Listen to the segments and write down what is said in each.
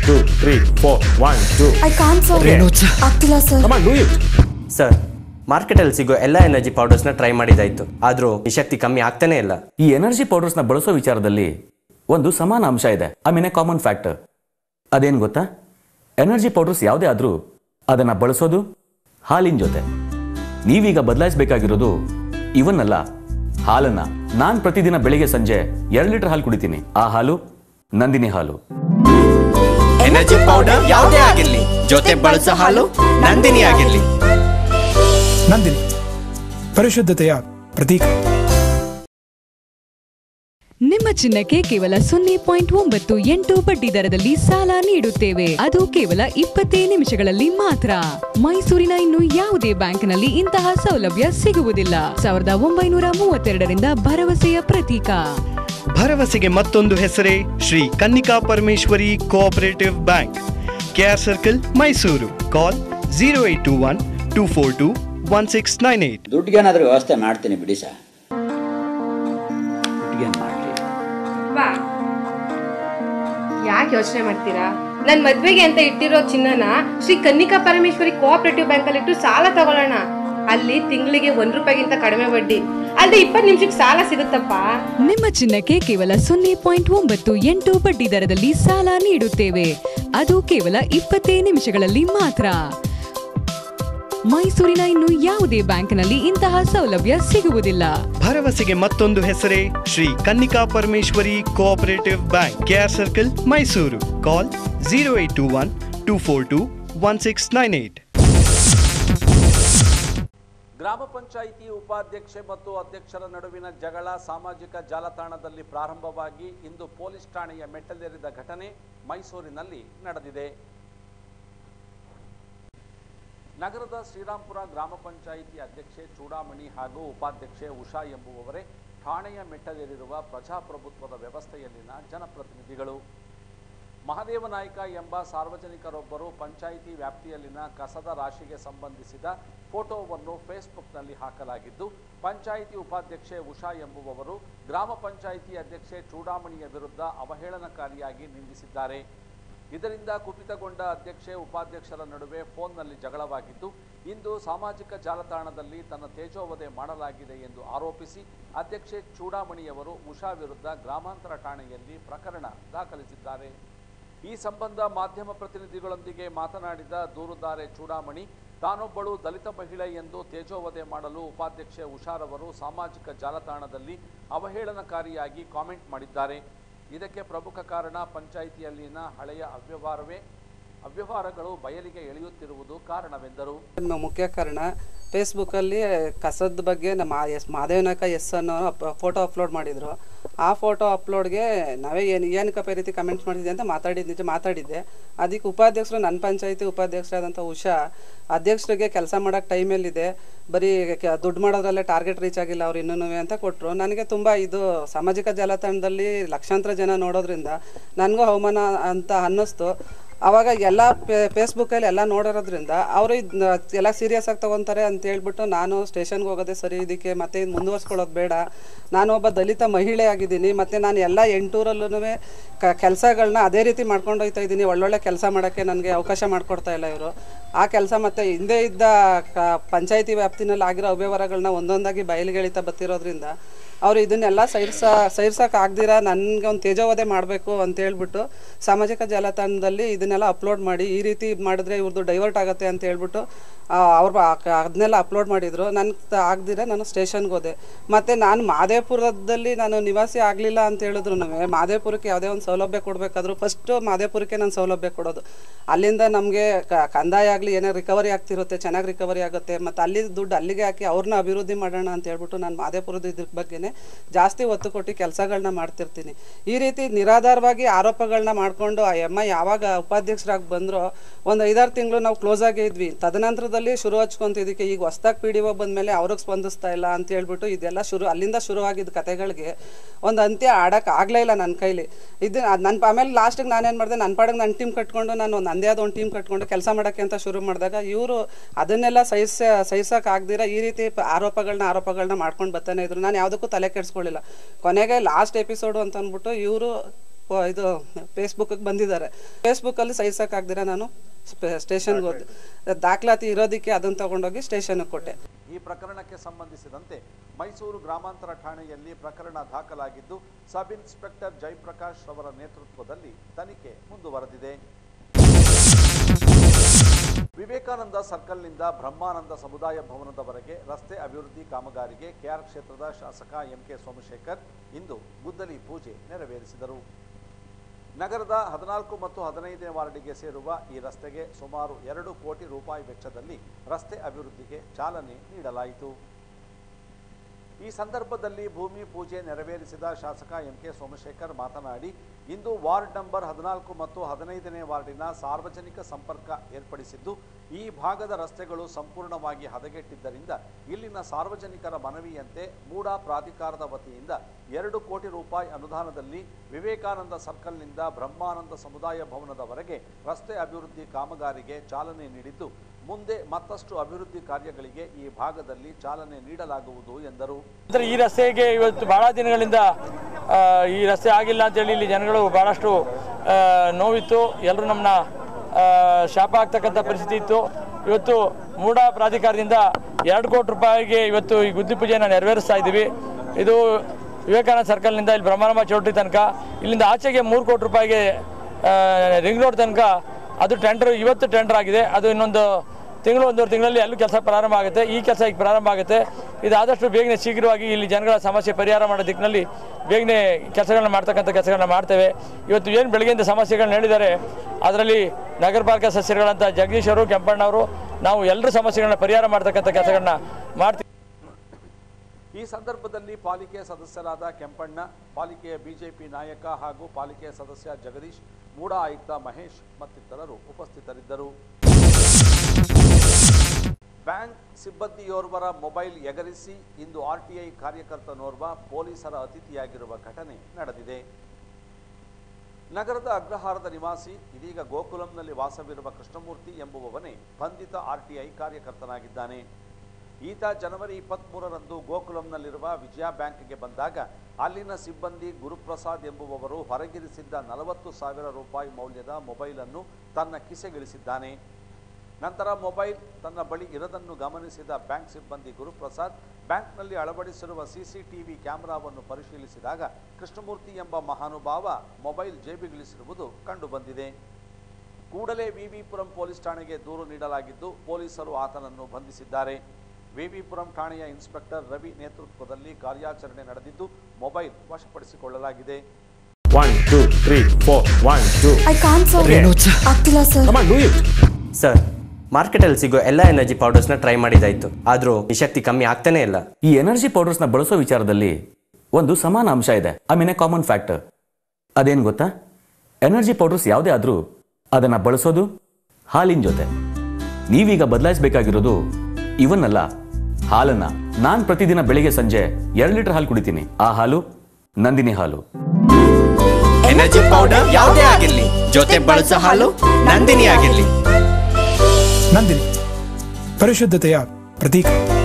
Two three four one two I can't sir ಆಗ್ತಿಲ್ಲ sir come on do it sir ಮಾರ್ಕೆಟಲ್ಲಿ ಸಿಗೋ ಎಲ್ಲ energy ಪೌಡರ್ಸ್ನ try ಮಾಡಿದಾಯ್ತು ಆದರೂ ಈ ಶಕ್ತಿ ಕಮ್ಮಿ ಆಗ್ತಾನೇ ಇಲ್ಲ ಈ ಎನರ್ಜಿ ಪೌಡರ್ಸ್ನ ಬಳಸೋ ವಿಚಾರದಲ್ಲಿ ಒಂದು ಸಮಾನ ಅಂಶ ಇದೆ I mean a common factor ಅದೇನು ಗೊತ್ತಾ ಎನರ್ಜಿ ಪೌಡರ್ಸ್ ಯಾವುದೇ ಆದರೂ ಅದನ್ನು ಬಳಸೋದು ಹಾಲಿನ ಜೊತೆ ನೀವೀಗ ಬದಲಾಯಿಸಬೇಕಾಗಿರೋದು ಇವನ್ನಲ್ಲ ಹಾಲನ್ನ ನಾನು ಪ್ರತಿದಿನ ಬೆಳಿಗ್ಗೆ ಸಂಜೆ ಎರಡು ಲೀಟರ್ ಹಾಲು ಕುಡಿತೀನಿ ಆ ಹಾಲು ನಂದಿನಿ ಹಾಲು ಎನರ್ಜಿ ಪೌಡರ್ ಯಾವುದೇ ಆಗಿರ್ಲಿ ಜೊತೆ ಬಳಸೋ ಹಾಲು ನಂದಿನಿ ಆಗಿರ್ಲಿ ನಂದಿನಿ ಪರಿಶುದ್ಧತೆಯ ಪ್ರತೀಕ ನಿಮ್ಮ ಚಿನ್ನಕ್ಕೆ ಕೇವಲ ಸೊನ್ನೆ ಪಾಯಿಂಟ್ ಒಂಬತ್ತು ಎಂಟು ಬಡ್ಡಿ ದರದಲ್ಲಿ ಸಾಲ ನೀಡುತ್ತೇವೆ ಅದು ಕೇವಲ ಇಪ್ಪತ್ತೇ ನಿಮಿಷಗಳಲ್ಲಿ ಮಾತ್ರ ಮೈಸೂರಿನ ಇನ್ನು ಯಾವುದೇ ಬ್ಯಾಂಕ್ನಲ್ಲಿ ಇಂತಹ ಸೌಲಭ್ಯ ಸಿಗುವುದಿಲ್ಲ ಸಾವಿರದ ಒಂಬೈನೂರ ಮೂವತ್ತೆರಡರಿಂದ ಭರವಸೆಯ ಪ್ರತೀಕ ಭರವಸೆಗೆ ಮತ್ತೊಂದು ಹೆಸರೇ Shri Kannika Parameshwari cooperative bank KR circle Mysuru call zero eight two one two four two one six nine eight ದುಡ್ಡಿಗೇನಾದ್ರೂ ವ್ಯವಸ್ಥೆ ಮಾಡ್ತೀನಿ ಬಿಡಿ ಸರ್ ದುಡ್ಡಿಗೇನು ಮಾಡಲಿ ಬಾ ಯಾಕೆ ಯೋಚನೆ ಮಾಡ್ತೀರಾ ನನ್ ಮದ್ವೆಗೆ ಅಂತ ಇಟ್ಟಿರೋ ಚಿನ್ನನ ಶ್ರೀ ಕನ್ನಿಕಾ ಪರಮೇಶ್ವರಿ ಕೋಆಪರೇಟಿವ್ ಬ್ಯಾಂಕ್ ಅಲ್ಲಿ ಇಟ್ಟು ಸಾಲ ತಗೊಳ್ಳೋಣ ಅಲ್ಲಿ ತಿಂಗಳಿಗೆ ಒಂದ್ ರೂಪಾಯಿಗಿಂತ ಕಡಿಮೆ ಬಡ್ಡಿ ಅಲ್ಲದೆ ಇಪ್ಪತ್ತು ನಿಮಿಷಕ್ಕೆ ಸಾಲ ಸಿಗುತ್ತಪ್ಪ ನಿಮ್ಮ ಚಿನ್ನಕ್ಕೆ ಕೇವಲ ಸೊನ್ನೆ ಪಾಯಿಂಟ್ ಒಂಬತ್ತು ಎಂಟು ಬಡ್ಡಿ ದರದಲ್ಲಿ ಸಾಲ ನೀಡುತ್ತೇವೆ ಅದು ಕೇವಲ ಇಪ್ಪತ್ತೇ ನಿಮಿಷಗಳಲ್ಲಿ ಮಾತ್ರ ಮೈಸೂರಿನ ಇನ್ನು ಯಾವುದೇ ಬ್ಯಾಂಕ್ನಲ್ಲಿ ಇಂತಹ ಸೌಲಭ್ಯ ಸಿಗುವುದಿಲ್ಲ ಭರವಸೆಗೆ ಮತ್ತೊಂದು ಹೆಸರೇ Shri Kannika Parameshwari cooperative bank KR circle Mysuru call zero eight two one two four two one six nine eight ಗ್ರಾಮ ಪಂಚಾಯಿತಿ ಉಪಾಧ್ಯಕ್ಷೆ ಮತ್ತು ಅಧ್ಯಕ್ಷರ ನಡುವಿನ ಜಗಳ ಸಾಮಾಜಿಕ ಜಾಲತಾಣದಲ್ಲಿ ಪ್ರಾರಂಭವಾಗಿ ಇಂದು ಪೊಲೀಸ್ ಠಾಣೆಯ ಮೆಟ್ಟಲೇರಿದ ಘಟನೆ ಮೈಸೂರಿನಲ್ಲಿ ನಡೆದಿದೆ ನಗರದ ಶ್ರೀರಾಂಪುರ ಗ್ರಾಮ ಪಂಚಾಯಿತಿ ಅಧ್ಯಕ್ಷೆ ಚೂಡಾಮಣಿ ಹಾಗೂ ಉಪಾಧ್ಯಕ್ಷೆ ಉಷಾ ಎಂಬುವವರೇ ಠಾಣೆಯ ಮೆಟ್ಟಲೇರಿರುವ ಪ್ರಜಾಪ್ರಭುತ್ವದ ವ್ಯವಸ್ಥೆಯಲ್ಲಿನ ಜನಪ್ರತಿನಿಧಿಗಳು ಮಹದೇವ ನಾಯ್ಕ ಎಂಬ ಸಾರ್ವಜನಿಕರೊಬ್ಬರು ಪಂಚಾಯಿತಿ ವ್ಯಾಪ್ತಿಯಲ್ಲಿನ ಕಸದ ರಾಶಿಗೆ ಸಂಬಂಧಿಸಿದ ಫೋಟೋವನ್ನು ಫೇಸ್ಬುಕ್ನಲ್ಲಿ ಹಾಕಲಾಗಿದ್ದು ಪಂಚಾಯಿತಿ ಉಪಾಧ್ಯಕ್ಷೆ ಉಷಾ ಎಂಬುವವರು ಗ್ರಾಮ ಪಂಚಾಯಿತಿ ಅಧ್ಯಕ್ಷೆ ಚೂಡಾಮಣಿಯ ವಿರುದ್ಧ ಅವಹೇಳನಕಾರಿಯಾಗಿ ನಿಂದಿಸಿದ್ದಾರೆ ಇದರಿಂದ ಕುಪಿತಗೊಂಡ ಅಧ್ಯಕ್ಷೆ ಉಪಾಧ್ಯಕ್ಷರ ನಡುವೆ ಫೋನ್ನಲ್ಲಿ ಜಗಳವಾಗಿದ್ದು ಇಂದು ಸಾಮಾಜಿಕ ಜಾಲತಾಣದಲ್ಲಿ ತನ್ನ ತೇಜೋವಧೆ ಮಾಡಲಾಗಿದೆ ಎಂದು ಆರೋಪಿಸಿ ಅಧ್ಯಕ್ಷೆ ಚೂಡಾಮಣಿಯವರು ಉಷಾ ವಿರುದ್ಧ ಗ್ರಾಮಾಂತರ ಠಾಣೆಯಲ್ಲಿ ಪ್ರಕರಣ ದಾಖಲಿಸಿದ್ದಾರೆ ಈ ಸಂಬಂಧ ಮಾಧ್ಯಮ ಪ್ರತಿನಿಧಿಗಳೊಂದಿಗೆ ಮಾತನಾಡಿದ ದೂರುದಾರೆ ಚೂಡಾಮಣಿ ತಾನೊಬ್ಬಳು ದಲಿತ ಮಹಿಳೆ ಎಂದು ತೇಜೋವಧೆ ಮಾಡಲು ಉಪಾಧ್ಯಕ್ಷೆ ಉಷಾರವರು ಸಾಮಾಜಿಕ ಜಾಲತಾಣದಲ್ಲಿ ಅವಹೇಳನಕಾರಿಯಾಗಿ ಕಾಮೆಂಟ್ ಮಾಡಿದ್ದಾರೆ ಇದಕ್ಕೆ ಪ್ರಮುಖ ಕಾರಣ ಪಂಚಾಯಿತಿಯಲ್ಲಿನ ಹಳೆಯ ಅವ್ಯವಹಾರವೇ ಅವ್ಯವಹಾರಗಳು ಬಯಲಿಗೆ ಎಳೆಯುತ್ತಿರುವುದು ಕಾರಣವೆಂದರು ನಮ್ಮ ಮುಖ್ಯ ಕಾರಣ ಫೇಸ್ಬುಕ್ಕಲ್ಲಿ ಕಸದ ಬಗ್ಗೆ ನಮ್ಮ ಎಸ್ ಮಾದೇವನಾಯಕ ಎಸ್ ಅನ್ನೋ ಫೋಟೋ ಅಪ್ಲೋಡ್ ಮಾಡಿದರು ಆ ಫೋಟೋ ಅಪ್ಲೋಡ್ಗೆ ನಾವೇ ಏನು ಏನಕ್ಕಪ್ಪ ಈ ರೀತಿ ಕಮೆಂಟ್ಸ್ ಮಾಡಿದ್ದೆ ಅಂತ ಮಾತಾಡಿದ್ದು ನಿಜ ಮಾತಾಡಿದ್ದೆ ಅದಕ್ಕೆ ಉಪಾಧ್ಯಕ್ಷರು ನನ್ನ ಪಂಚಾಯತಿ ಉಪಾಧ್ಯಕ್ಷರಾದಂಥ ಉಷಾ ಅಧ್ಯಕ್ಷರಿಗೆ ಕೆಲಸ ಮಾಡೋಕ್ಕೆ ಟೈಮಲ್ಲಿದೆ ಬರೀ ಕೆ- ದುಡ್ಡು ಮಾಡೋದ್ರಲ್ಲೇ ಟಾರ್ಗೆಟ್ ರೀಚ್ ಆಗಿಲ್ಲ ಅವ್ರು ಇನ್ನೂ ಅಂತ ಕೊಟ್ಟರು ನನಗೆ ತುಂಬ ಇದು ಸಾಮಾಜಿಕ ಜಾಲತಾಣದಲ್ಲಿ ಲಕ್ಷಾಂತರ ಜನ ನೋಡೋದ್ರಿಂದ ನನಗೂ ಅವಮಾನ ಅಂತ ಅನ್ನಿಸ್ತು ಅವಾಗ ಎಲ್ಲ ಫೇಸ್ಬುಕ್ಕಲ್ಲಿ ಎಲ್ಲ ನೋಡಿರೋದ್ರಿಂದ ಅವರು ಎಲ್ಲ ಸೀರಿಯಸ್ ಆಗಿ ತಗೊತಾರೆ ಅಂತ ಹೇಳ್ಬಿಟ್ಟು ನಾನು ಸ್ಟೇಷನ್ಗೆ ಹೋಗೋದೇ ಸರಿ ಇದಕ್ಕೆ ಮತ್ತೆ ಇದು ಮುಂದುವರ್ಸ್ಕೊಳ್ಳೋದು ಬೇಡ ನಾನು ಒಬ್ಬ ದಲಿತ ಮಹಿಳೆ ಆಗಿದ್ದೀನಿ ಮತ್ತು ನಾನು ಎಲ್ಲ ಎಂಟೂರಲ್ಲೂ ಕ ಕೆಲಸಗಳನ್ನ ಅದೇ ರೀತಿ ಮಾಡ್ಕೊಂಡು ಹೋಗ್ತಾ ಇದ್ದೀನಿ ಒಳ್ಳೊಳ್ಳೆ ಕೆಲಸ ಮಾಡೋಕ್ಕೆ ನನಗೆ ಅವಕಾಶ ಮಾಡಿಕೊಡ್ತಾ ಇಲ್ಲ ಇವರು ಆ ಕೆಲಸ ಮತ್ತು ಹಿಂದೆ ಇದ್ದ ಕ ಪಂಚಾಯಿತಿ ವ್ಯಾಪ್ತಿನಲ್ಲಿ ಆಗಿರೋ ಅವ್ಯವಹಾರಗಳನ್ನ ಒಂದೊಂದಾಗಿ ಬಯಲಿಗೆ ಎಳಿತಾ ಬರ್ತಿರೋದ್ರಿಂದ ಅವರು ಇದನ್ನೆಲ್ಲ ಸೈರ್ಸ ಸೈರ್ಸಕ್ಕೆ ಆಗ್ದಿರ ನನಗೆ ಒಂದು ತೇಜೋವಧೆ ಮಾಡಬೇಕು ಅಂತ ಹೇಳ್ಬಿಟ್ಟು ಸಾಮಾಜಿಕ ಜಾಲತಾಣದಲ್ಲಿ ಇದನ್ನೆಲ್ಲ ಅಪ್ಲೋಡ್ ಮಾಡಿ ಈ ರೀತಿ ಇದ್ ಮಾಡಿದ್ರೆ ಇವ್ರದ್ದು ಡೈವರ್ಟ್ ಆಗುತ್ತೆ ಅಂತ ಹೇಳ್ಬಿಟ್ಟು ಅವ್ರು ಅದನ್ನೆಲ್ಲ ಅಪ್ಲೋಡ್ ಮಾಡಿದರು ನನ್ಗೆ ಆಗ್ದಿರ ನಾನು ಸ್ಟೇಷನ್ಗೆ ಹೋದೆ ಮತ್ತು ನಾನು ಮಾದೇಪುರದಲ್ಲಿ ನಾನು ನಿವಾಸಿ ಆಗಲಿಲ್ಲ ಅಂತ ಹೇಳಿದ್ರು ಮಾದೇಪುರಕ್ಕೆ ಯಾವುದೇ ಒಂದು ಸೌಲಭ್ಯ ಕೊಡಬೇಕಾದ್ರೂ ಫಸ್ಟು ಮಾದೇಪುರಕ್ಕೆ ನಾನು ಸೌಲಭ್ಯ ಕೊಡೋದು ಅಲ್ಲಿಂದ ನಮಗೆ ಕಂದಾಯ ಆಗಲಿ ಏನೇ ರಿಕವರಿ ಆಗ್ತಿರುತ್ತೆ ಚೆನ್ನಾಗಿ ರಿಕವರಿ ಆಗುತ್ತೆ ಮತ್ತು ಅಲ್ಲಿ ದುಡ್ಡು ಅಲ್ಲಿಗೆ ಹಾಕಿ ಅವ್ರನ್ನ ಅಭಿವೃದ್ಧಿ ಮಾಡೋಣ ಅಂತ ಹೇಳ್ಬಿಟ್ಟು ನಾನು ಮಾದೇಪುರದ ಇದ್ರ ಬಗ್ಗೆನೇ ಜಾಸ್ತಿ ಒತ್ತು ಕೊಟ್ಟು ಕೆಲಸಗಳನ್ನ ಮಾಡ್ತಿರ್ತೀನಿ ಈ ರೀತಿ ನಿರಾಧಾರವಾಗಿ ಆರೋಪಗಳನ್ನ ಮಾಡಿಕೊಂಡು ಆ ಎಮ್ಮ ಯಾವಾಗ ಉಪಾಧ್ಯಕ್ಷರಾಗಿ ಬಂದರೋ ಒಂದು ಐದಾರು ತಿಂಗಳು ನಾವು ಕ್ಲೋಸ್ ಆಗೇ ಇದ್ವಿ ತದನಂತರದಲ್ಲಿ ಶುರು ಹಚ್ಕೊಂತಿದ್ದಕ್ಕೆ ಈಗ ಹೊಸ್ದಾಗಿ ಪಿ ಡಿ ಒ ಬಂದಮೇಲೆ ಅವ್ರಿಗೆ ಸ್ಪಂದಿಸ್ತಾ ಇಲ್ಲ ಅಂತ ಹೇಳ್ಬಿಟ್ಟು ಇದೆಲ್ಲ ಶುರು ಅಲ್ಲಿಂದ ಶುರುವಾಗಿದ್ದ ಕತೆಗಳಿಗೆ ಒಂದು ಅಂತ್ಯ ಆಡಕ್ಕೆ ಆಗಲೇ ಇಲ್ಲ ನನ್ನ ಕೈಲಿ ಇದು ನನ್ನ ಆಮೇಲೆ ಲಾಸ್ಟಿಗೆ ನಾನೇನು ಮಾಡಿದೆ ನನ್ನ ಪಾಡಿಗೆ ನನ್ನ ಟೀಮ್ ಕಟ್ಕೊಂಡು ನಾನು ಒಂದು ನಂದೇ ಆದ ಒಂದು ಟೀಮ್ ಕಟ್ಕೊಂಡು ಕೆಲಸ ಮಾಡೋಕ್ಕೆ ಅಂತ ಶುರು ಮಾಡಿದಾಗ ಇವರು ಅದನ್ನೆಲ್ಲ ಸಹಿಸ ಸಹಿಸಕ್ಕೆ ಆಗ್ದಿರ ಈ ರೀತಿ ಪ- ಆರೋಪಗಳನ್ನ ಆರೋಪಗಳನ್ನ ಮಾಡ್ಕೊಂಡು ಬರ್ತಾನೆ ಇದ್ರು ನಾನು ಯಾವುದಕ್ಕೂ ತಲೆ ಕೆಡಿಸ್ಕೊಳ್ಳಿಲ್ಲ ಕೊನೆಗೆ ಲಾಸ್ಟ್ ಎಪಿಸೋಡು ಅಂತ ಅಂದ್ಬಿಟ್ಟು ಇವರು ಫೋ- ಇದು ಫೇಸ್ಬುಕ್ಗೆ ಬಂದಿದ್ದಾರೆ ಫೇಸ್ಬುಕ್ಕಲ್ಲಿ ಸಹಿಸೋಕ್ಕಾಗ್ದಿರ ನಾನು ಸ್ಟೇಷನ್ಗೆ ಹೋದೆ ದಾಖಲಾತಿ ಇರೋದಕ್ಕೆ ಅದನ್ನು ತಗೊಂಡೋಗಿ ಸ್ಟೇಷನ್ಗೆ ಕೊಟ್ಟೆ ಈ ಪ್ರಕರಣಕ್ಕೆ ಸಂಬಂಧಿಸಿದಂತೆ ಮೈಸೂರು ಗ್ರಾಮಾಂತರ ಠಾಣೆಯಲ್ಲಿ ಪ್ರಕರಣ ದಾಖಲಾಗಿದ್ದು ಸಬ್ ಇನ್ಸ್ಪೆಕ್ಟರ್ ಜಯಪ್ರಕಾಶ್ ಅವರ ನೇತೃತ್ವದಲ್ಲಿ ತನಿಖೆ ಮುಂದುವರೆದಿದೆ ವಿವೇಕಾನಂದ ಸರ್ಕಲ್ನಿಂದ ಬ್ರಹ್ಮಾನಂದ ಸಮುದಾಯ ಭವನದವರೆಗೆ ರಸ್ತೆ ಅಭಿವೃದ್ಧಿ ಕಾಮಗಾರಿಗೆ ಕೆಆರ್ ಕ್ಷೇತ್ರದ ಶಾಸಕ ಎಂಕೆ ಸೋಮಶೇಖರ್ ಇಂದು ಗುದ್ದಲಿ ಪೂಜೆ ನೆರವೇರಿಸಿದರು ನಗರದ ಹದಿನಾಲ್ಕು ಮತ್ತು ಹದಿನೈದನೇ ವಾರ್ಡಿಗೆ ಸೇರುವ ಈ ರಸ್ತೆಗೆ ಸುಮಾರು ಎರಡು ಕೋಟಿ ರೂಪಾಯಿ ವೆಚ್ಚದಲ್ಲಿ ರಸ್ತೆ ಅಭಿವೃದ್ಧಿಗೆ ಚಾಲನೆ ನೀಡಲಾಯಿತು ಈ ಸಂದರ್ಭದಲ್ಲಿ ಭೂಮಿ ಪೂಜೆ ನೆರವೇರಿಸಿದ ಶಾಸಕ ಎಂಕೆ ಸೋಮಶೇಖರ್ ಮಾತನಾಡಿ ಇಂದು ವಾರ್ಡ್ ನಂಬರ್ ಹದಿನಾಲ್ಕು ಮತ್ತು ಹದಿನೈದನೇ ವಾರ್ಡಿನ ಸಾರ್ವಜನಿಕ ಸಂಪರ್ಕ ಏರ್ಪಡಿಸಿದ್ದು ಈ ಭಾಗದ ರಸ್ತೆಗಳು ಸಂಪೂರ್ಣವಾಗಿ ಹದಗೆಟ್ಟಿದ್ದರಿಂದ ಇಲ್ಲಿನ ಸಾರ್ವಜನಿಕರ ಮನವಿಯಂತೆ ಮೂಡಾ ಪ್ರಾಧಿಕಾರದ ವತಿಯಿಂದ ಎರಡು ಕೋಟಿ ರೂಪಾಯಿ ಅನುದಾನದಲ್ಲಿ ವಿವೇಕಾನಂದ ಸರ್ಕಲ್ನಿಂದ ಬ್ರಹ್ಮಾನಂದ ಸಮುದಾಯ ಭವನದವರೆಗೆ ರಸ್ತೆ ಅಭಿವೃದ್ಧಿ ಕಾಮಗಾರಿಗೆ ಚಾಲನೆ ನೀಡಿದ್ದು ಮುಂದೆ ಮತ್ತಷ್ಟು ಅಭಿವೃದ್ಧಿ ಕಾರ್ಯಗಳಿಗೆ ಈ ಭಾಗದಲ್ಲಿ ಚಾಲನೆ ನೀಡಲಾಗುವುದು ಎಂದರು ಅಂದ್ರೆ ಈ ರಸ್ತೆಗೆ ಇವತ್ತು ಬಹಳ ದಿನಗಳಿಂದ ಆ, ಈ ರಸ್ತೆ ಆಗಿಲ್ಲ ಅಂತೇಳಿ ಇಲ್ಲಿ ಜನಗಳು ಬಹಳಷ್ಟು ಆ, ನೋವಿತ್ತು ಎಲ್ಲರೂ ನಮ್ಮನ್ನ ಆ, ಶಾಪ ಆಗ್ತಕ್ಕಂಥ ಪರಿಸ್ಥಿತಿ ಇತ್ತು ಇವತ್ತು ಮೂಡ ಪ್ರಾಧಿಕಾರದಿಂದ ಎರಡು ಕೋಟಿ ರೂಪಾಯಿಗೆ ಇವತ್ತು ಈ ಗುದ್ದಿ ಪೂಜೆಯನ್ನು ನೆರವೇರಿಸ್ತಾ ಇದ್ದೀವಿ ಇದು ವಿವೇಕಾನಂದ ಸರ್ಕಲ್ನಿಂದ ಇಲ್ಲಿ ಬ್ರಹ್ಮಾನಂದ ಚೌಟ್ರಿ ತನಕ ಇಲ್ಲಿಂದ ಆಚೆಗೆ ಮೂರು ಕೋಟಿ ರೂಪಾಯಿಗೆ ಆ, ರಿಂಗ್ ರೋಡ್ ತನಕ ಅದು ಟೆಂಡರ್ ಇವತ್ತು ಟೆಂಡರ್ ಆಗಿದೆ ಅದು ಇನ್ನೊಂದು ತಿಂಗಳು ಒಂದೂವರೆ ತಿಂಗಳಲ್ಲಿ ಅಲ್ಲೂ ಕೆಲಸ ಪ್ರಾರಂಭ ಆಗುತ್ತೆ ಈ ಕೆಲಸ ಈಗ ಪ್ರಾರಂಭ ಆಗುತ್ತೆ ಇದು ಆದಷ್ಟು ಬೇಗನೆ ಶೀಘ್ರವಾಗಿ ಇಲ್ಲಿ ಜನಗಳ ಸಮಸ್ಯೆ ಪರಿಹಾರ ಮಾಡೋ ದಿಕ್ಕಿನಲ್ಲಿ ಬೇಗನೆ ಕೆಲಸಗಳನ್ನ ಮಾಡ್ತಕ್ಕಂಥ ಕೆಲಸಗಳನ್ನ ಮಾಡ್ತೇವೆ ಇವತ್ತು ಏನು ಬೆಳಗ್ಗೆಯಿಂದ ಸಮಸ್ಯೆಗಳನ್ನ ಹೇಳಿದ್ದಾರೆ ಅದರಲ್ಲಿ ನಗರ ಪಾಲಿಕೆ ಸದಸ್ಯರುಗಳಂತ ಜಗದೀಶ್ ಅವರು ಕೆಂಪಣ್ಣವರು ನಾವು ಎಲ್ಲರ ಸಮಸ್ಯೆಗಳನ್ನ ಪರಿಹಾರ ಮಾಡ್ತಕ್ಕಂಥ ಕೆಲಸಗಳನ್ನ ಮಾಡ್ತೀವಿ ಈ ಸಂದರ್ಭದಲ್ಲಿ ಪಾಲಿಕೆ ಸದಸ್ಯರಾದ ಕೆಂಪಣ್ಣ ಪಾಲಿಕೆಯ ಬಿಜೆಪಿ ನಾಯಕ ಹಾಗೂ ಪಾಲಿಕೆಯ ಸದಸ್ಯ ಜಗದೀಶ್ ಮೂಡಾ ಆಯುಕ್ತ ಮಹೇಶ್ ಮತ್ತಿತರರು ಉಪಸ್ಥಿತರಿದ್ದರು ಬ್ಯಾಂಕ್ ಸಿಬ್ಬಂದಿಯೋರ್ವರ ಮೊಬೈಲ್ ಎಗರಿಸಿ ಇಂದು ಆರ್ಟಿಐ ಕಾರ್ಯಕರ್ತನೋರ್ವ ಪೊಲೀಸರ ಅತಿಥಿಯಾಗಿರುವ ಘಟನೆ ನಡೆದಿದೆ ನಗರದ ಅಗ್ರಹಾರದ ನಿವಾಸಿ ಇದೀಗ ಗೋಕುಲಂನಲ್ಲಿ ವಾಸವಿರುವ ಕೃಷ್ಣಮೂರ್ತಿ ಎಂಬುವವನೇ ಬಂಧಿತ ಆರ್ಟಿಐ ಕಾರ್ಯಕರ್ತನಾಗಿದ್ದಾನೆ ಈತ ಜನವರಿ ಇಪ್ಪತ್ತ್ಮೂರರಂದು ಗೋಕುಲಂನಲ್ಲಿರುವ ವಿಜಯ ಬ್ಯಾಂಕ್ಗೆ ಬಂದಾಗ ಅಲ್ಲಿನ ಸಿಬ್ಬಂದಿ ಗುರುಪ್ರಸಾದ್ ಎಂಬುವವರು ಹೊರಗಿರಿಸಿದ್ದ ನಲವತ್ತು ಸಾವಿರ ರೂಪಾಯಿ ಮೌಲ್ಯದ ಮೊಬೈಲನ್ನು ತನ್ನ ಕಿಸೆಗಿಳಿಸಿದ್ದಾನೆ ನಂತರ ಮೊಬೈಲ್ ತನ್ನ ಬಳಿ ಇರದನ್ನು ಗಮನಿಸಿದ ಬ್ಯಾಂಕ್ ಸಿಬ್ಬಂದಿ ಗುರುಪ್ರಸಾದ್ ಬ್ಯಾಂಕ್ನಲ್ಲಿ ಅಳವಡಿಸಿರುವ ಸಿಸಿಟಿವಿ ಕ್ಯಾಮೆರಾವನ್ನು ಪರಿಶೀಲಿಸಿದಾಗ ಕೃಷ್ಣಮೂರ್ತಿ ಎಂಬ ಮಹಾನುಭಾವ ಮೊಬೈಲ್ ಜೇಬಿಗಿಳಿಸಿರುವುದು ಕಂಡುಬಂದಿದೆ ಕೂಡಲೇ ವಿವಿಪುರಂ ಪೊಲೀಸ್ ಠಾಣೆಗೆ ದೂರು ನೀಡಲಾಗಿದ್ದು ಪೊಲೀಸರು ಆತನನ್ನು ಬಂಧಿಸಿದ್ದಾರೆ ವಿವಿಪುರಂ ಠಾಣೆಯ ಇನ್ಸ್ಪೆಕ್ಟರ್ ರವಿ ನೇತೃತ್ವದಲ್ಲಿ ಕಾರ್ಯಾಚರಣೆ ನಡೆದಿದ್ದು ಮೊಬೈಲ್ ವಶಪಡಿಸಿಕೊಳ್ಳಲಾಗಿದೆ One, two, three, four. One, two. I can't sir ಆಗ್ತಿಲ್ಲ sir Come on, do it. Sir ಮಾರ್ಕೆಟಲ್ಲಿ ಸಿಗೋ ಎಲ್ಲ ಎನರ್ಜಿ ಪೌಡರ್ಸ್ನ ಟ್ರೈ ಮಾಡಿದಾಯ್ತು ಆದರೂ ಈ ಶಕ್ತಿ ಕಮ್ಮಿ ಆಗ್ತಾನೇ ಇಲ್ಲ ಈ ಎನರ್ಜಿ ಪೌಡರ್ಸ್ನ ಬಳಸೋ ವಿಚಾರದಲ್ಲಿ ಒಂದು ಸಮಾನ ಅಂಶ ಇದೆ I mean a common factor ಅದೇನು ಗೊತ್ತಾ ಎನರ್ಜಿ ಪೌಡರ್ಸ್ ಯಾವುದೇ ಆದರೂ ಅದನ್ನ ಬಳಸೋದು ಹಾಲಿನ ಜೊತೆ ನೀವೀಗ ಬದಲಾಯಿಸಬೇಕಾಗಿರೋದು ಇವನ್ನಲ್ಲ ಹಾಲನ್ನ ನಾನ್ ಪ್ರತಿದಿನ ಬೆಳಿಗ್ಗೆ ಸಂಜೆ ಎರಡು ಲೀಟರ್ ಹಾಲು ಕುಡಿತೀನಿ ಆ ಹಾಲು ನಂದಿನಿ ಹಾಲು ಎನರ್ಜಿ ಪೌಡರ್ ಯಾವುದೇ ಆಗಿರ್ಲಿ ಜೊತೆ ಬಳಸೋ ಹಾಲು ನಂದಿನಿ ಆಗಿರ್ಲಿ ನಂದಿನಿ ಪರಿಶುದ್ಧತೆಯ ಪ್ರತೀಕ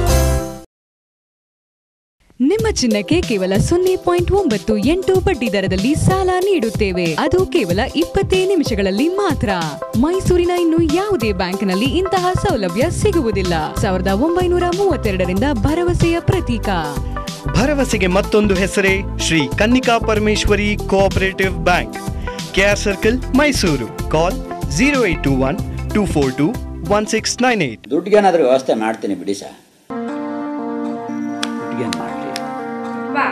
ನಿಮ್ಮ ಚಿನ್ನಕ್ಕೆ ಕೇವಲ ಸೊನ್ನೆ ಪಾಯಿಂಟ್ ಒಂಬತ್ತು ಎಂಟು ಬಡ್ಡಿ ದರದಲ್ಲಿ ಸಾಲ ನೀಡುತ್ತೇವೆ ಅದು ಕೇವಲ ಇಪ್ಪತ್ತೇ ನಿಮಿಷಗಳಲ್ಲಿ ಮಾತ್ರ ಮೈಸೂರಿನ ಇನ್ನು ಯಾವುದೇ ಬ್ಯಾಂಕ್ನಲ್ಲಿ ಇಂತಹ ಸೌಲಭ್ಯ ಸಿಗುವುದಿಲ್ಲ ಸಾವಿರದ ಒಂಬೈನೂರ ಮೂವತ್ತೆರಡರಿಂದ ಭರವಸೆಯ ಪ್ರತೀಕ ಭರವಸೆಗೆ ಮತ್ತೊಂದು ಹೆಸರೇ Shri Kannika Parameshwari cooperative bank KR circle Mysuru call zero eight two one two four two one six nine eight ದುಡ್ಡಿಗೇನಾದ್ರೂ ವ್ಯವಸ್ಥೆ ಮಾಡ್ತೀನಿ ಬಿಡಿ ಸರ್ ದುಡ್ಡಿಗೇನು ಮಾಡಲಿ ಬಾ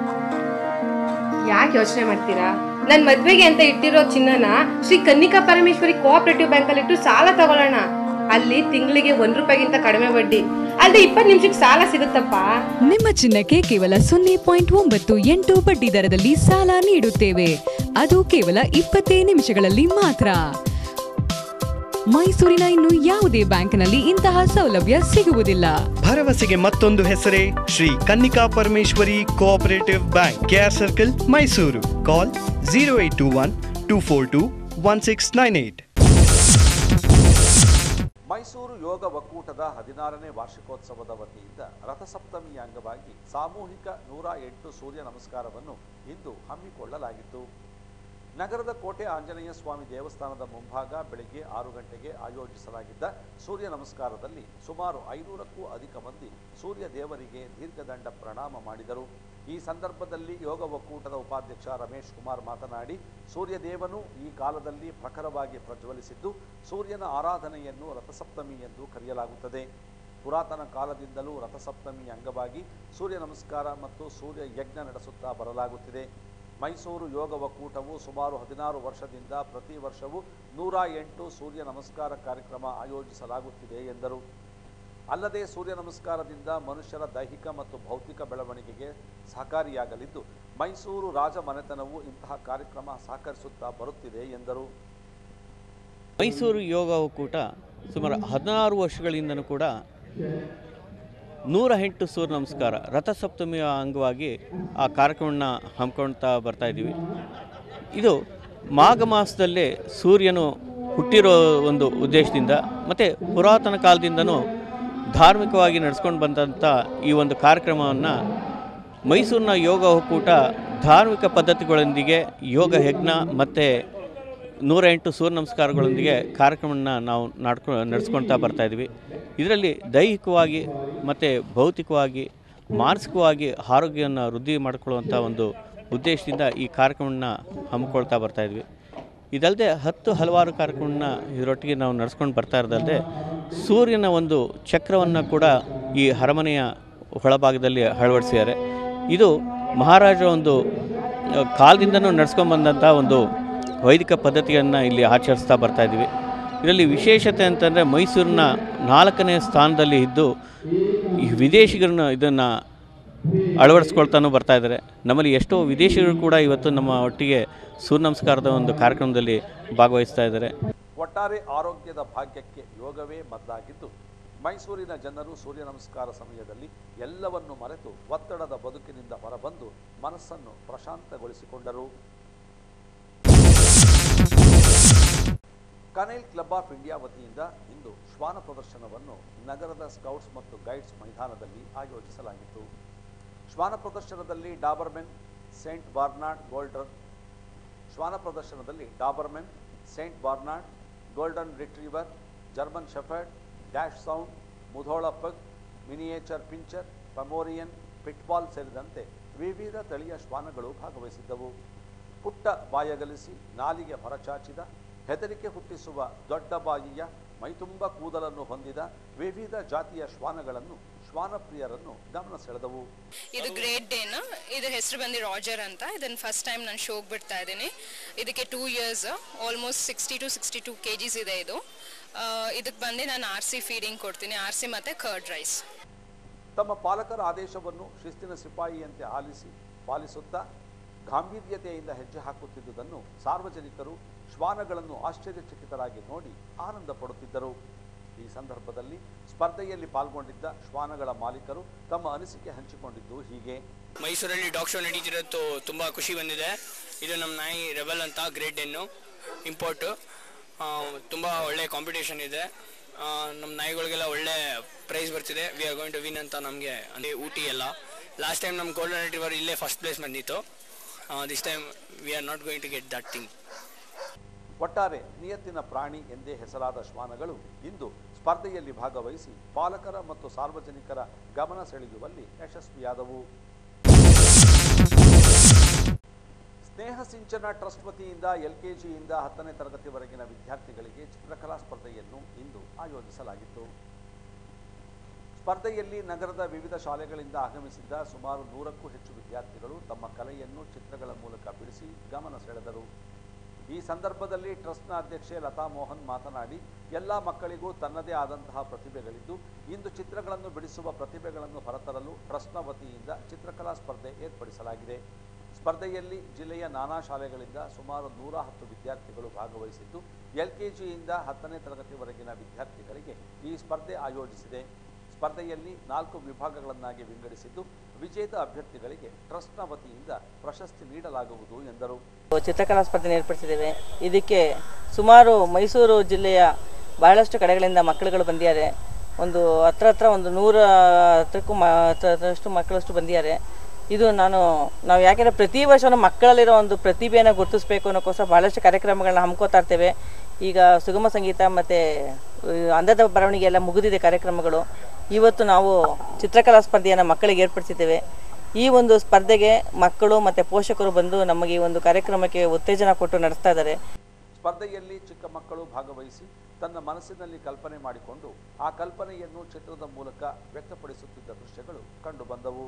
ಯಾಕೆ ಯೋಚನೆ ಮಾಡ್ತೀರಾ ನನ್ ಮದ್ವೆಗೆ ಅಂತ ಇಟ್ಟಿರೋ ಚಿನ್ನನ ಶ್ರೀ ಕನ್ನಿಕಾ ಪರಮೇಶ್ವರಿ ಕೋಆಪರೇಟಿವ್ ಬ್ಯಾಂಕ್ ಅಲ್ಲಿ ಇಟ್ಟು ಸಾಲ ತಗೊಳ್ಳೋಣ ಅಲ್ಲಿ ತಿಂಗಳಿಗೆ ಒಂದ್ ರೂಪಾಯಿಗಿಂತ ಕಡಿಮೆ ಬಡ್ಡಿ ಅಲ್ಲದೆ ಇಪ್ಪತ್ತು ನಿಮಿಷಕ್ಕೆ ಸಾಲ ಸಿಗುತ್ತಪ್ಪ ನಿಮ್ಮ ಚಿನ್ನಕ್ಕೆ ಕೇವಲ ಸೊನ್ನೆ ಪಾಯಿಂಟ್ ಒಂಬತ್ತು ಎಂಟು ಬಡ್ಡಿ ದರದಲ್ಲಿ ಸಾಲ ನೀಡುತ್ತೇವೆ ಅದು ಕೇವಲ ಇಪ್ಪತ್ತೇ ನಿಮಿಷಗಳಲ್ಲಿ ಮಾತ್ರ ಮೈಸೂರಿನ ಇನ್ನು ಯಾವುದೇ ಬ್ಯಾಂಕ್ನಲ್ಲಿ ಇಂತಹ ಸೌಲಭ್ಯ ಸಿಗುವುದಿಲ್ಲ ಭರವಸೆಗೆ ಮತ್ತೊಂದು ಹೆಸರೇ Shri Kannika Parameshwari cooperative bank KR circle Mysuru call zero eight two one two four two one six nine eight Mysuru ಯೋಗ ಒಕ್ಕೂಟದ ಹದಿನಾರನೇ ವಾರ್ಷಿಕೋತ್ಸವದ ವತಿಯಿಂದ ರಥಸಪ್ತಮಿಯ ಅಂಗವಾಗಿ ಸಾಮೂಹಿಕ ನೂರ ಎಂಟು ಸೂರ್ಯ ನಮಸ್ಕಾರವನ್ನು ಇಂದು ಹಮ್ಮಿಕೊಳ್ಳಲಾಗಿತ್ತು ನಗರದ ಕೋಟೆ ಆಂಜನೇಯ ಸ್ವಾಮಿ ದೇವಸ್ಥಾನದ ಮುಂಭಾಗ ಬೆಳಿಗ್ಗೆ ಆರು ಗಂಟೆಗೆ ಆಯೋಜಿಸಲಾಗಿದ್ದ ಸೂರ್ಯ ನಮಸ್ಕಾರದಲ್ಲಿ ಸುಮಾರು ಐನೂರಕ್ಕೂ ಅಧಿಕ ಮಂದಿ ಸೂರ್ಯ ದೇವರಿಗೆ ದೀರ್ಘದಂಡ ಪ್ರಣಾಮ ಮಾಡಿದರು ಈ ಸಂದರ್ಭದಲ್ಲಿ ಯೋಗ ಒಕ್ಕೂಟದ ಉಪಾಧ್ಯಕ್ಷ ರಮೇಶ್ ಕುಮಾರ್ ಮಾತನಾಡಿ ಸೂರ್ಯದೇವನು ಈ ಕಾಲದಲ್ಲಿ ಪ್ರಖರವಾಗಿ ಪ್ರಜ್ವಲಿಸಿದ್ದು ಸೂರ್ಯನ ಆರಾಧನೆಯನ್ನು ರಥಸಪ್ತಮಿ ಎಂದು ಕರೆಯಲಾಗುತ್ತದೆ ಪುರಾತನ ಕಾಲದಿಂದಲೂ ರಥಸಪ್ತಮಿ ಅಂಗವಾಗಿ ಸೂರ್ಯ ನಮಸ್ಕಾರ ಮತ್ತು ಸೂರ್ಯ ಯಜ್ಞ ನಡೆಸುತ್ತಾ ಬರಲಾಗುತ್ತಿದೆ ಮೈಸೂರು ಯೋಗ ಒಕ್ಕೂಟವು ಸುಮಾರು ಹದಿನಾರು ವರ್ಷದಿಂದ ಪ್ರತಿ ವರ್ಷವೂ ನೂರ ಎಂಟು ಸೂರ್ಯ ನಮಸ್ಕಾರ ಕಾರ್ಯಕ್ರಮ ಆಯೋಜಿಸಲಾಗುತ್ತಿದೆ ಎಂದರು ಅಲ್ಲದೆ ಸೂರ್ಯ ನಮಸ್ಕಾರದಿಂದ ಮನುಷ್ಯರ ದೈಹಿಕ ಮತ್ತು ಭೌತಿಕ ಬೆಳವಣಿಗೆಗೆ ಸಹಕಾರಿಯಾಗಲಿದ್ದು ಮೈಸೂರು ರಾಜ ಮನೆತನವು ಇಂತಹ ಕಾರ್ಯಕ್ರಮ ಸಹಕರಿಸುತ್ತಾ ಬರುತ್ತಿದೆ ಎಂದರು ಮೈಸೂರು ಯೋಗ ಒಕ್ಕೂಟ ಸುಮಾರು ಹದಿನಾರು ವರ್ಷಗಳಿಂದನೂ ಕೂಡ ನೂರ ಎಂಟು ಸೂರ್ಯ ನಮಸ್ಕಾರ ರಥಸಪ್ತಮಿಯ ಅಂಗವಾಗಿ ಆ ಕಾರ್ಯಕ್ರಮವನ್ನು ಹಮ್ಮಿಕೊಳ್ತಾ ಬರ್ತಾ ಇದ್ದೀವಿ ಇದು ಮಾಘ ಮಾಸದಲ್ಲೇ ಸೂರ್ಯನು ಹುಟ್ಟಿರೋ ಒಂದು ಉದ್ದೇಶದಿಂದ ಮತ್ತು ಪುರಾತನ ಕಾಲದಿಂದನೂ ಧಾರ್ಮಿಕವಾಗಿ ನಡೆಸ್ಕೊಂಡು ಬಂದಂಥ ಈ ಒಂದು ಕಾರ್ಯಕ್ರಮವನ್ನು ಮೈಸೂರಿನ ಯೋಗ ಒಕ್ಕೂಟ ಧಾರ್ಮಿಕ ಪದ್ಧತಿಗಳೊಂದಿಗೆ ಯೋಗ ಯಜ್ಞ ಮತ್ತು ನೂರ ಎಂಟು ಸೂರ್ಯ ನಮಸ್ಕಾರಗಳೊಂದಿಗೆ ಕಾರ್ಯಕ್ರಮವನ್ನು ನಾವು ನಾಡ್ಕೊ ನಡೆಸ್ಕೊಳ್ತಾ ಬರ್ತಾಯಿದ್ವಿ ಇದರಲ್ಲಿ ದೈಹಿಕವಾಗಿ ಮತ್ತು ಭೌತಿಕವಾಗಿ ಮಾನಸಿಕವಾಗಿ ಆರೋಗ್ಯವನ್ನು ವೃದ್ಧಿ ಮಾಡಿಕೊಳ್ಳುವಂಥ ಒಂದು ಉದ್ದೇಶದಿಂದ ಈ ಕಾರ್ಯಕ್ರಮವನ್ನು ಹಮ್ಮಿಕೊಳ್ತಾ ಬರ್ತಾಯಿದ್ವಿ ಇದಲ್ಲದೆ ಹತ್ತು ಹಲವಾರು ಕಾರ್ಯಕ್ರಮವನ್ನು ಇದರೊಟ್ಟಿಗೆ ನಾವು ನಡೆಸ್ಕೊಂಡು ಬರ್ತಾ ಇರೋದಲ್ಲದೆ ಸೂರ್ಯನ ಒಂದು ಚಕ್ರವನ್ನು ಕೂಡ ಈ ಅರಮನೆಯ ಒಳಭಾಗದಲ್ಲಿ ಅಳವಡಿಸಿದ್ದಾರೆ ಇದು ಮಹಾರಾಜರ ಒಂದು ಆ, ಕಾಲದಿಂದನೂ ನಡ್ಸ್ಕೊಂಡು ಬಂದಂಥ ಒಂದು ವೈದಿಕ ಪದ್ಧತಿಯನ್ನು ಇಲ್ಲಿ ಆಚರಿಸ್ತಾ ಬರ್ತಾ ಇದ್ದೀವಿ ಇದರಲ್ಲಿ ವಿಶೇಷತೆ ಅಂತಂದರೆ ಮೈಸೂರಿನ ನಾಲ್ಕನೇ ಸ್ಥಾನದಲ್ಲಿ ಇದ್ದು ಈ ವಿದೇಶಿಗರನ್ನ ಇದನ್ನು ಅಳವಡಿಸ್ಕೊಳ್ತಾನೂ ಬರ್ತಾ ಇದ್ದಾರೆ ನಮ್ಮಲ್ಲಿ ಎಷ್ಟೋ ವಿದೇಶಿಗರು ಕೂಡ ಇವತ್ತು ನಮ್ಮ ಒಟ್ಟಿಗೆ ಸೂರ್ಯ ನಮಸ್ಕಾರದ ಒಂದು ಕಾರ್ಯಕ್ರಮದಲ್ಲಿ ಭಾಗವಹಿಸ್ತಾ ಇದ್ದಾರೆ ಒಟ್ಟಾರೆ ಆರೋಗ್ಯದ ಭಾಗ್ಯಕ್ಕೆ ಯೋಗವೇ ಮದ್ದಾಗಿದ್ದು ಮೈಸೂರಿನ ಜನರು ಸೂರ್ಯ ನಮಸ್ಕಾರ ಸಮಯದಲ್ಲಿ ಎಲ್ಲವನ್ನು ಮರೆತು ಒತ್ತಡದ ಬದುಕಿನಿಂದ ಹೊರಬಂದು ಮನಸ್ಸನ್ನು ಪ್ರಶಾಂತಗೊಳಿಸಿಕೊಂಡರು ಕನೈಲ್ ಕ್ಲಬ್ ಆಫ್ ಇಂಡಿಯಾ ವತಿಯಿಂದ ಇಂದು ಶ್ವಾನ ಪ್ರದರ್ಶನವನ್ನು ನಗರದ ಸ್ಕೌಟ್ಸ್ ಮತ್ತು ಗೈಡ್ಸ್ ಮೈದಾನದಲ್ಲಿ ಆಯೋಜಿಸಲಾಗಿತ್ತು ಶ್ವಾನ ಪ್ರದರ್ಶನದಲ್ಲಿ ಡಾಬರ್ಮೆನ್ ಸೇಂಟ್ ಬಾರ್ನಾರ್ಡ್ ಗೋಲ್ಡನ್ ಶ್ವಾನ ಪ್ರದರ್ಶನದಲ್ಲಿ doberman saint Bernard golden retriever German shepherd dachshund Mudhol pug miniature pinscher Pomeranian pitbull ಸೇರಿದಂತೆ ವಿವಿಧ ತಳಿಯ ಶ್ವಾನಗಳು ಭಾಗವಹಿಸಿದ್ದವು ಪುಟ್ಟ ಬಾಯಗಲಿಸಿ ನಾಲಿಗೆ ಹೊರಚಾಚಿದ ಹೆದರಿಕೆ ಹುಟ್ಟಿಸುವ ದೊಡ್ಡ ಬಾಯಿಯ ಮೈತುಂಬ ಕೂದಲನ್ನು ಹೊಂದಿದ ವಿವಿಧ ಜಾತಿಯ ಶ್ವಾನಗಳನ್ನು ಶ್ವಾನಪ್ರಿಯರನ್ನು ಗಮನ ಸೆಳೆದವು ಇದು ಗ್ರೇಟ್ ಡೇನ ಇದ್ರ ಹೆಸರು ಬಂದು ರಾಜರ್ ಅಂತ ಇದನ್ನು ಫಸ್ಟ್ ಟೈಮ್ ನಾನು ಶೋಗ್ ಬಿಡ್ತಾ ಇದ್ದೀನಿ ಇದಕ್ಕೆ two years almost sixty two sixty two K Gs ಇದೆ ಇದು ಆ, ಇದಕ್ಕೆ ಬಂದು ನಾನು ಆರ್ ಸಿ ಫೀಡಿಂಗ್ ಕೊಡ್ತೀನಿ ಆರ್ ಸಿ ಮತ್ತು ಕರ್ಡ್ ರೈಸ್ ತಮ್ಮ ಪಾಲಕರ ಆದೇಶವನ್ನು ಶಿಸ್ತಿನ ಸಿಪಾಯಿಯಂತೆ ಆಲಿಸಿ ಪಾಲಿಸುತ್ತಾ ಗಾಂಭೀರ್ಯತೆಯಿಂದ ಹೆಜ್ಜೆ ಹಾಕುತ್ತಿದ್ದುದನ್ನು ಸಾರ್ವಜನಿಕರು ಶ್ವಾನಗಳನ್ನು ಆಶ್ಚರ್ಯಚಕಿತರಾಗಿ ನೋಡಿ ಆನಂದ ಪಡುತ್ತಿದ್ದರು ಈ ಸಂದರ್ಭದಲ್ಲಿ ಸ್ಪರ್ಧೆಯಲ್ಲಿ ಪಾಲ್ಗೊಂಡಿದ್ದ ಶ್ವಾನಗಳ ಮಾಲೀಕರು ತಮ್ಮ ಅನಿಸಿಕೆ ಹಂಚಿಕೊಂಡಿದ್ದು ಹೀಗೆ ಮೈಸೂರಲ್ಲಿ ಡಾಗ್ ಶೋ ನಡೀತಿರೋದು ತುಂಬ ಖುಷಿ ಬಂದಿದೆ ಇದು ನಮ್ಮ ನಾಯಿ ರೆಬಲ್ ಅಂತ ಗ್ರೇಟ್ ಡೆನ್ನು ಇಂಪೋರ್ಟು ತುಂಬ ಒಳ್ಳೆ ಕಾಂಪಿಟೇಷನ್ ಇದೆ ಆ, ನಮ್ಮ ನಾಯಿಗಳಿಗೆಲ್ಲ ಒಳ್ಳೆ ಪ್ರೈಸ್ ಬರ್ತಿದೆ we are going to win ಅಂತ ನಮಗೆ ಅಂದರೆ ಊಟಿ ಎಲ್ಲ ಲಾಸ್ಟ್ ಟೈಮ್ ನಮ್ಮ ಗೋಲ್ಡನ್ ರಿಟ್ರೀವರ್ ಇಲ್ಲೇ ಫಸ್ಟ್ ಪ್ಲೇಸ್ ಬಂದಿತ್ತು this time we are not going to get that thing ಒಟ್ಟಾರೆ ನಿಯತ್ತಿನ ಪ್ರಾಣಿ ಎಂದೇ ಹೆಸರಾದ ಶ್ವಾನಗಳು ಇಂದು ಸ್ಪರ್ಧೆಯಲ್ಲಿ ಭಾಗವಹಿಸಿ ಪಾಲಕರ ಮತ್ತು ಸಾರ್ವಜನಿಕರ ಗಮನ ಸೆಳೆಯುವಲ್ಲಿ ಯಶಸ್ವಿಯಾದವು ಸ್ನೇಹ ಸಿಂಚನ ಟ್ರಸ್ಟ್ ವತಿಯಿಂದ ಎಲ್ಕೆಜಿಯಿಂದ ಹತ್ತನೇ ತರಗತಿವರೆಗಿನ ವಿದ್ಯಾರ್ಥಿಗಳಿಗೆ ಚಿತ್ರಕಲಾ ಸ್ಪರ್ಧೆಯನ್ನು ಇಂದು ಆಯೋಜಿಸಲಾಗಿತ್ತು ಸ್ಪರ್ಧೆಯಲ್ಲಿ ನಗರದ ವಿವಿಧ ಶಾಲೆಗಳಿಂದ ಆಗಮಿಸಿದ್ದ ಸುಮಾರು ನೂರಕ್ಕೂ ಹೆಚ್ಚು ವಿದ್ಯಾರ್ಥಿಗಳು ತಮ್ಮ ಕಲೆಯನ್ನು ಚಿತ್ರಗಳ ಮೂಲಕ ಬಿಡಿಸಿ ಗಮನ ಸೆಳೆದರು ಈ ಸಂದರ್ಭದಲ್ಲಿ ಟ್ರಸ್ಟ್ನ ಅಧ್ಯಕ್ಷೆ ಲತಾ ಮೋಹನ್ ಮಾತನಾಡಿ ಎಲ್ಲ ಮಕ್ಕಳಿಗೂ ತನ್ನದೇ ಆದಂತಹ ಪ್ರತಿಭೆಗಳಿದ್ದು ಇಂದು ಚಿತ್ರಗಳನ್ನು ಬಿಡಿಸುವ ಪ್ರತಿಭೆಗಳನ್ನು ಹೊರತರಲು ಟ್ರಸ್ಟ್ನ ವತಿಯಿಂದ ಚಿತ್ರಕಲಾ ಸ್ಪರ್ಧೆ ಏರ್ಪಡಿಸಲಾಗಿದೆ ಸ್ಪರ್ಧೆಯಲ್ಲಿ ಜಿಲ್ಲೆಯ ನಾನಾ ಶಾಲೆಗಳಿಂದ ಸುಮಾರು ನೂರ ಹತ್ತು ವಿದ್ಯಾರ್ಥಿಗಳು ಭಾಗವಹಿಸಿದ್ದು ಎಲ್ಕೆಜಿಯಿಂದ ಹತ್ತನೇ ತರಗತಿವರೆಗಿನ ವಿದ್ಯಾರ್ಥಿಗಳಿಗೆ ಈ ಸ್ಪರ್ಧೆ ಆಯೋಜಿಸಿದೆ ಸ್ಪರ್ಧೆಯಲ್ಲಿ ನಾಲ್ಕು ವಿಭಾಗಗಳನ್ನಾಗಿ ವಿಂಗಡಿಸಿದ್ದು ವಿಜೇತ ಅಭ್ಯರ್ಥಿಗಳಿಗೆ ಟ್ರಸ್ಟ್ನ ವತಿಯಿಂದ ಪ್ರಶಸ್ತಿ ನೀಡಲಾಗುವುದು ಎಂದರು ಚಿತ್ರಕಲಾ ಸ್ಪರ್ಧೆ ಏರ್ಪಡಿಸಿದ್ದೇವೆ ಇದಕ್ಕೆ ಸುಮಾರು ಮೈಸೂರು ಜಿಲ್ಲೆಯ ಬಹಳಷ್ಟು ಕಡೆಗಳಿಂದ ಮಕ್ಕಳುಗಳು ಬಂದಿದ್ದಾರೆ ಒಂದು ಹತ್ರ ಹತ್ರ ಒಂದು ನೂರ ಹತ್ರಕ್ಕೂ ಮ ಹತ್ರಷ್ಟು ಮಕ್ಕಳಷ್ಟು ಬಂದಿದ್ದಾರೆ ಇದು ನಾನು ನಾವು ಯಾಕೆಂದರೆ ಪ್ರತಿ ವರ್ಷವೂ ಮಕ್ಕಳಲ್ಲಿರೋ ಒಂದು ಪ್ರತಿಭೆಯನ್ನು ಗುರುತಿಸಬೇಕು ಅನ್ನೋಕ್ಕೋಸ್ಕರ ಭಾಳಷ್ಟು ಕಾರ್ಯಕ್ರಮಗಳನ್ನ ಹಮ್ಕೋತಾ ಇರ್ತೇವೆ ಈಗ ಸುಗಮ ಸಂಗೀತ ಮತ್ತು ಅಂದದ ಬರವಣಿಗೆ ಎಲ್ಲ ಮುಗಿದಿದೆ ಕಾರ್ಯಕ್ರಮಗಳು ಇವತ್ತು ನಾವು ಚಿತ್ರಕಲಾ ಸ್ಪರ್ಧೆಯನ್ನು ಮಕ್ಕಳಿಗೆ ಏರ್ಪಡಿಸಿದ್ದೇವೆ ಈ ಒಂದು ಸ್ಪರ್ಧೆಗೆ ಮಕ್ಕಳು ಮತ್ತು ಪೋಷಕರು ಬಂದು ನಮಗೆ ಈ ಒಂದು ಕಾರ್ಯಕ್ರಮಕ್ಕೆ ಉತ್ತೇಜನ ಕೊಟ್ಟು ನಡೆಸ್ತಾ ಇದ್ದಾರೆ ಸ್ಪರ್ಧೆಯಲ್ಲಿ ಚಿಕ್ಕ ಮಕ್ಕಳು ಭಾಗವಹಿಸಿ ತನ್ನ ಮನಸ್ಸಿನಲ್ಲಿ ಕಲ್ಪನೆ ಮಾಡಿಕೊಂಡು ಆ ಕಲ್ಪನೆಯನ್ನು ಚಿತ್ರದ ಮೂಲಕ ವ್ಯಕ್ತಪಡಿಸುತ್ತಿದ್ದ ದೃಶ್ಯಗಳು ಕಂಡುಬಂದವು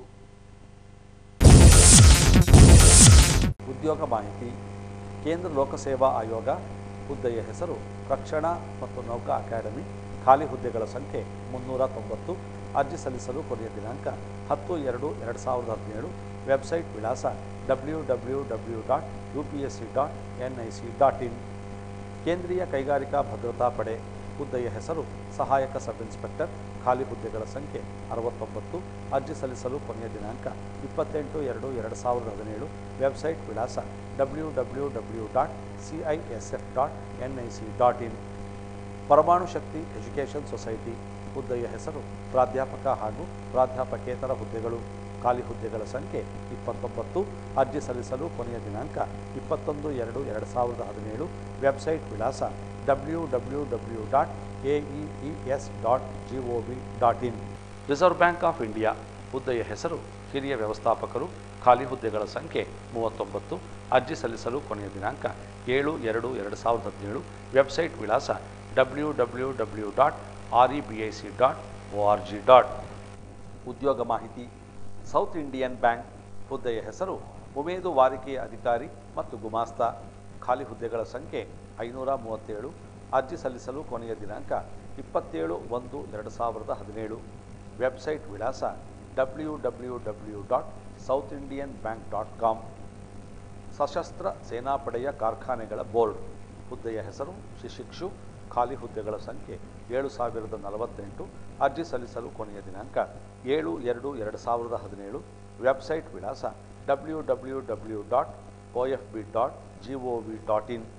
ಉದ್ಯೋಗ ಮಾಹಿತಿ ಕೇಂದ್ರ ಲೋಕಸೇವಾ ಆಯೋಗ ಹುದ್ದೆಯ ಹೆಸರು ರಕ್ಷಣಾ ಮತ್ತು ನೌಕಾ ಅಕಾಡೆಮಿ ಖಾಲಿ ಹುದ್ದೆಗಳ ಸಂಖ್ಯೆ ಮುನ್ನೂರ ತೊಂಬತ್ತು ಅರ್ಜಿ ಸಲ್ಲಿಸಲು ಕೊನೆಯ ದಿನಾಂಕ ಹತ್ತು ಎರಡು ಎರಡು ಸಾವಿರದ ಹದಿನೇಳು ವೆಬ್ಸೈಟ್ ವಿಳಾಸ W W W dot U P S C dot N I C dot in ಕೇಂದ್ರೀಯ ಕೈಗಾರಿಕಾ ಭದ್ರತಾ ಪಡೆ ಹುದ್ದೆಯ ಹೆಸರು ಸಹಾಯಕ ಸಬ್ ಇನ್ಸ್ಪೆಕ್ಟರ್ ಖಾಲಿ ಹುದ್ದೆಗಳ ಸಂಖ್ಯೆ ಅರವತ್ತೊಂಬತ್ತು ಅರ್ಜಿ ಸಲ್ಲಿಸಲು ಕೊನೆಯ ದಿನಾಂಕ ಇಪ್ಪತ್ತೆಂಟು ಎರಡು ಎರಡು ಸಾವಿರದ ಹದಿನೇಳು ವೆಬ್ಸೈಟ್ ವಿಳಾಸ W W W dot C I S F dot N I C dot in ಪರಮಾಣು ಶಕ್ತಿ ಎಜುಕೇಷನ್ ಸೊಸೈಟಿ ಹುದ್ದೆಯ ಹೆಸರು ಪ್ರಾಧ್ಯಾಪಕ ಹಾಗೂ ಪ್ರಾಧ್ಯಾಪಕೇತರ ಹುದ್ದೆಗಳು ಖಾಲಿ ಹುದ್ದೆಗಳ ಸಂಖ್ಯೆ ಇಪ್ಪತ್ತೊಂಬತ್ತು ಅರ್ಜಿ ಸಲ್ಲಿಸಲು ಕೊನೆಯ ದಿನಾಂಕ ಇಪ್ಪತ್ತೊಂದು ಎರಡು ಎರಡು ಸಾವಿರದ ಹದಿನೇಳು ವೆಬ್ಸೈಟ್ ವಿಳಾಸ W W W dot A E E S dot G O V dot in reserve bank of India ಹುದ್ದೆಯ ಹೆಸರು ಹಿರಿಯ ವ್ಯವಸ್ಥಾಪಕರು ಖಾಲಿ ಹುದ್ದೆಗಳ ಸಂಖ್ಯೆ ಮೂವತ್ತೊಂಬತ್ತು ಅರ್ಜಿ ಸಲ್ಲಿಸಲು ಕೊನೆಯ ದಿನಾಂಕ ಏಳು ಎರಡು ಎರಡು ಸಾವಿರದ ಹದಿನೇಳು ವೆಬ್ಸೈಟ್ ವಿಳಾಸ W W W dot R E B I C dot O R G dot ಉದ್ಯೋಗ ಮಾಹಿತಿ ಸೌತ್ ಇಂಡಿಯನ್ ಬ್ಯಾಂಕ್ ಹುದ್ದೆಯ ಹೆಸರು ಉಮೇದುವಾರಿಕೆಯ ಅಧಿಕಾರಿ ಮತ್ತು ಗುಮಾಸ್ತ ಖಾಲಿ ಹುದ್ದೆಗಳ ಸಂಖ್ಯೆ ಐನೂರ ಮೂವತ್ತೇಳು ಅರ್ಜಿ ಸಲ್ಲಿಸಲು ಕೊನೆಯ ದಿನಾಂಕ ಇಪ್ಪತ್ತೇಳು ಒಂದು ಎರಡು ಸಾವಿರದ ಹದಿನೇಳು ವೆಬ್ಸೈಟ್ ವಿಳಾಸ W W W dot south Indian bank dot com ಸಶಸ್ತ್ರ ಸೇನಾಪಡೆಯ ಕಾರ್ಖಾನೆಗಳ ಬೋರ್ಡ್ ಹುದ್ದೆಯ ಹೆಸರು ಶಿಶಿಕ್ಷು ಖಾಲಿ ಹುದ್ದೆಗಳ ಸಂಖ್ಯೆ ಏಳು ಸಾವಿರದ ನಲವತ್ತೆಂಟು ಅರ್ಜಿ ಸಲ್ಲಿಸಲು ಕೊನೆಯ ದಿನಾಂಕ ಏಳು ಎರಡು ಎರಡು ಸಾವಿರದ ಹದಿನೇಳು ವೆಬ್ಸೈಟ್ ವಿಳಾಸ W W W dot O F B dot G O V dot in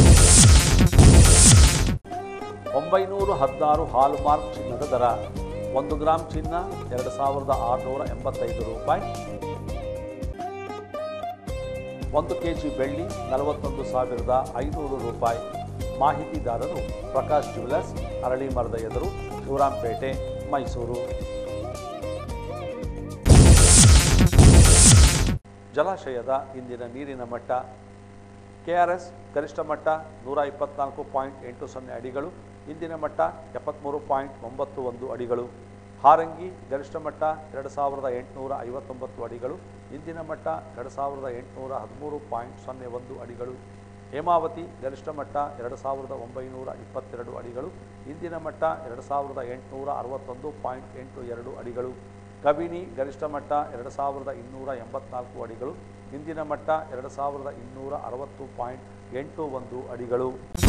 ಒಂಬೈನೂರು ಹದಿನಾರು ಹಾಲ್ಮಾರ್ಕ್ ಚಿನ್ನದ ದರ ಒಂದು ಗ್ರಾಮ್ ಚಿನ್ನ ಎರಡು ಸಾವಿರದ ಆರುನೂರ ಎಂಬತ್ತೈದು ರೂಪಾಯಿ ಒಂದು ಕೆ ಜಿ ಬೆಳ್ಳಿ ನಲವತ್ತೊಂದು ಸಾವಿರದ ಐನೂರು ರೂಪಾಯಿ ಮಾಹಿತಿದಾರರು ಪ್ರಕಾಶ್ ಜ್ಯುವೆಲರ್ಸ್ ಅರಳಿ ಮರದ ಎದುರು ಶಿವರಾಂಪೇಟೆ ಮೈಸೂರು ಜಲಾಶಯದ ಇಂದಿನ ನೀರಿನ ಮಟ್ಟ ಕೆಆರ್ಎಸ್ ಗರಿಷ್ಠ ಮಟ್ಟ ನೂರ ಇಪ್ಪತ್ನಾಲ್ಕು ಪಾಯಿಂಟ್ ಎಂಟು ಸೊನ್ನೆ ಅಡಿಗಳು ಇಂದಿನ ಮಟ್ಟ ಎಪ್ಪತ್ತ್ಮೂರು ಪಾಯಿಂಟ್ ಒಂಬತ್ತು ಒಂದು ಅಡಿಗಳು ಹಾರಂಗಿ ಗರಿಷ್ಠ ಮಟ್ಟ ಎರಡು ಸಾವಿರದ ಎಂಟುನೂರ ಐವತ್ತೊಂಬತ್ತು ಅಡಿಗಳು ಇಂದಿನ ಮಟ್ಟ ಎರಡು ಸಾವಿರದ ಎಂಟುನೂರ ಹದಿಮೂರು ಪಾಯಿಂಟ್ ಸೊನ್ನೆ ಒಂದು ಅಡಿಗಳು ಹೇಮಾವತಿ ಗರಿಷ್ಠ ಮಟ್ಟ ಎರಡು ಸಾವಿರದ ಒಂಬೈನೂರ ಇಪ್ಪತ್ತೆರಡು ಅಡಿಗಳು ಇಂದಿನ ಮಟ್ಟ ಎರಡು ಸಾವಿರದ ಎಂಟುನೂರ ಅರವತ್ತೊಂದು ಪಾಯಿಂಟ್ ಎಂಟು ಎರಡು ಅಡಿಗಳು ಕಬಿನಿ ಗರಿಷ್ಠ ಮಟ್ಟ ಎರಡು ಸಾವಿರದ ಇನ್ನೂರ ಎಂಬತ್ನಾಲ್ಕು ಅಡಿಗಳು ಇಂದಿನ ಮಟ್ಟ ಎರಡು ಸಾವಿರದ ಇನ್ನೂರ ಅರವತ್ತು ಪಾಯಿಂಟ್ ಎಂಟು ಒಂದು ಅಡಿಗಳು